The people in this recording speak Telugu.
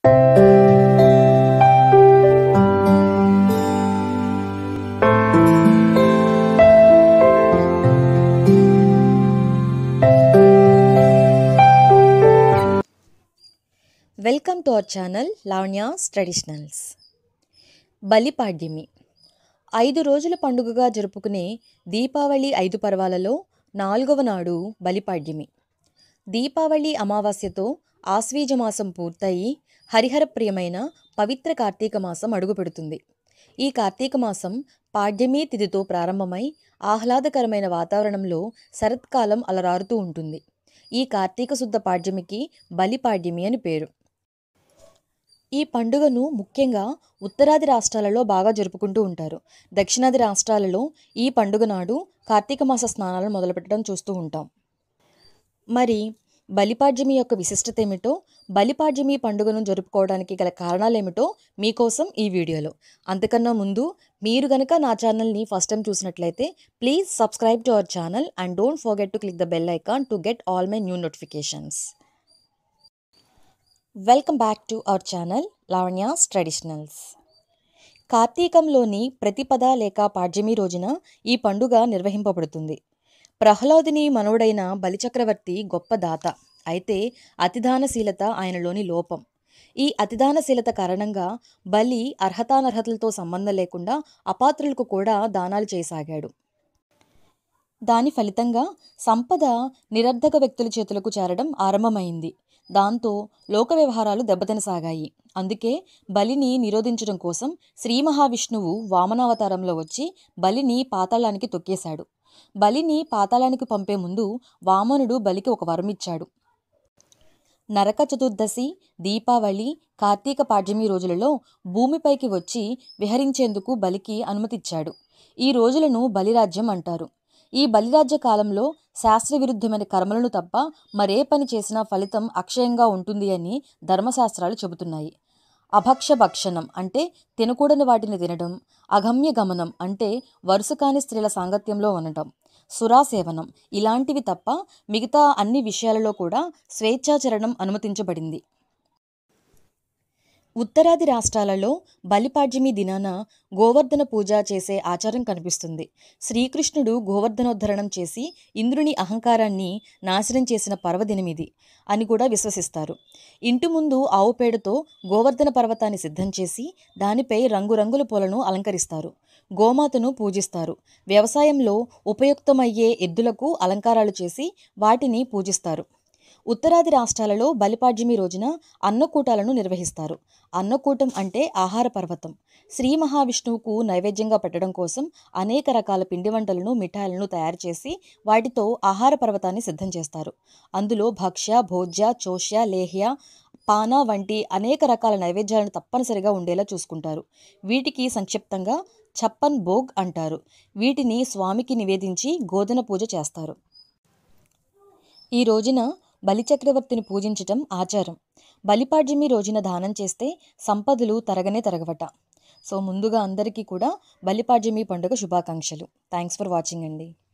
welcome to our channel Lavanya's traditionals Balipadyami ఐదు రోజుల పండుగగా జరుపుకునే దీపావళి ఐదు పర్వాలలో నాలుగవ నాడు బలిపాడ్యమి దీపావళి అమావాస్యతో ఆశ్వీజ మాసం పూర్తయి హరిహర ప్రియమైన పవిత్ర కార్తీక మాసం అడుగుపెడుతుంది ఈ కార్తీక మాసం పాడ్యమి తిథితో ప్రారంభమై ఆహ్లాదకరమైన వాతావరణంలో శరత్కాలం అలరారుతూ ఉంటుంది ఈ కార్తీక శుద్ధ పాడ్యమికి బలిపాడ్యమి అని పేరు ఈ పండుగను ముఖ్యంగా ఉత్తరాది రాష్ట్రాలలో బాగా జరుపుకుంటూ ఉంటారు దక్షిణాది రాష్ట్రాలలో ఈ పండుగ నాడు కార్తీక మాస స్నానాలను మొదలుపెట్టడం చూస్తూ ఉంటాం మరి బలిపాడ్యమి యొక్క విశిష్టత ఏమిటో బలిపాడ్యమి పండుగను జరుపుకోవడానికి గల కారణాలేమిటో మీకోసం ఈ వీడియోలో అంతకన్నా ముందు మీరు గనక నా ఛానల్ని ఫస్ట్ టైం చూసినట్లయితే please subscribe to our channel and don't forget to click the bell icon to get all my new notifications welcome back to our channel Lavanya's traditionals కార్తీకంలోని ప్రతిపద లేక పాడ్యమి రోజున ఈ పండుగ నిర్వహింపబడుతుంది ప్రహ్లాదుని మనవుడైన బలిచక్రవర్తి గొప్ప దాత అయితే అతిదానశీలత ఆయనలోని లోపం ఈ అతిదానశీలత కారణంగా బలి అర్హతానర్హతలతో సంబంధం లేకుండా అపాత్రులకు కూడా దానాలు చేయసాగాడు దాని ఫలితంగా సంపద నిరర్ధక వ్యక్తుల చేతులకు చేరడం ఆరంభమైంది దాంతో లోక వ్యవహారాలు దెబ్బతినసాగాయి అందుకే బలిని నిరోధించడం కోసం శ్రీ మహావిష్ణువు వామనావతారంలో వచ్చి బలిని పాతాళానికి తొక్కేశాడు బలిని పాతాళానికి పంపే ముందు వామనుడు బలికి ఒక వరం ఇచ్చాడు నరక చతుర్దశి దీపావళి కార్తీక పాడ్యమి రోజులలో భూమిపైకి వచ్చి విహరించేందుకు బలికి అనుమతిచ్చాడు ఈ రోజులను బలిరాజ్యం అంటారు ఈ బలిరాజ్య కాలంలో శాస్త్రవిరుద్ధమైన కర్మలను తప్ప మరే పని చేసినా ఫలితం అక్షయంగా ఉంటుంది అని ధర్మశాస్త్రాలు చెబుతున్నాయి అభక్ష భక్షణం అంటే తినకూడని వాటిని తినడం అగమ్య గమనం అంటే వరుస కాని స్త్రీల సాంగత్యంలో ఉండటం సురాసేవనం ఇలాంటివి తప్ప మిగతా అన్ని విషయాలలో కూడా స్వేచ్ఛాచరణం అనుమతించబడింది ఉత్తరాది రాష్ట్రాలలో బలిపాడ్యమి దినాన గోవర్ధన పూజ చేసే ఆచారం కనిపిస్తుంది శ్రీకృష్ణుడు గోవర్ధనోద్ధరణం చేసి ఇంద్రుని అహంకారాన్ని నాశనం చేసిన పర్వదినమిది అని కూడా విశ్వసిస్తారు ఇంటి ముందు ఆవు పేడతో గోవర్ధన పర్వతాన్ని సిద్ధం చేసి దానిపై రంగురంగుల పూలను అలంకరిస్తారు గోమాతను పూజిస్తారు వ్యవసాయంలో ఉపయుక్తమయ్యే ఎద్దులకు అలంకారాలు చేసి వాటిని పూజిస్తారు ఉత్తరాది రాష్ట్రాలలో బలిపాడ్యమి రోజున అన్నకూటాలను నిర్వహిస్తారు అన్నకూటం అంటే ఆహార పర్వతం శ్రీ మహావిష్ణువుకు నైవేద్యంగా పెట్టడం కోసం అనేక రకాల పిండి వంటలను మిఠాయిలను తయారు చేసి వాటితో ఆహార పర్వతాన్ని సిద్ధం చేస్తారు అందులో భక్ష్య భోజ్య చోష్య లేహ్య పానా వంటి అనేక రకాల నైవేద్యాలను తప్పనిసరిగా ఉండేలా చూసుకుంటారు వీటికి సంక్షిప్తంగా ఛప్పన్ భోగ్ అంటారు వీటిని స్వామికి నివేదించి గోధన పూజ చేస్తారు ఈ రోజున బలిచక్రవర్తిని పూజించటం ఆచారం బలిపాడ్యమి రోజున దానం చేస్తే సంపదలు తరగనే తరగవట సో ముందుగా అందరికీ కూడా బలిపాడ్యమి పండుగ శుభాకాంక్షలు థ్యాంక్స్ ఫర్ వాచింగ్ అండి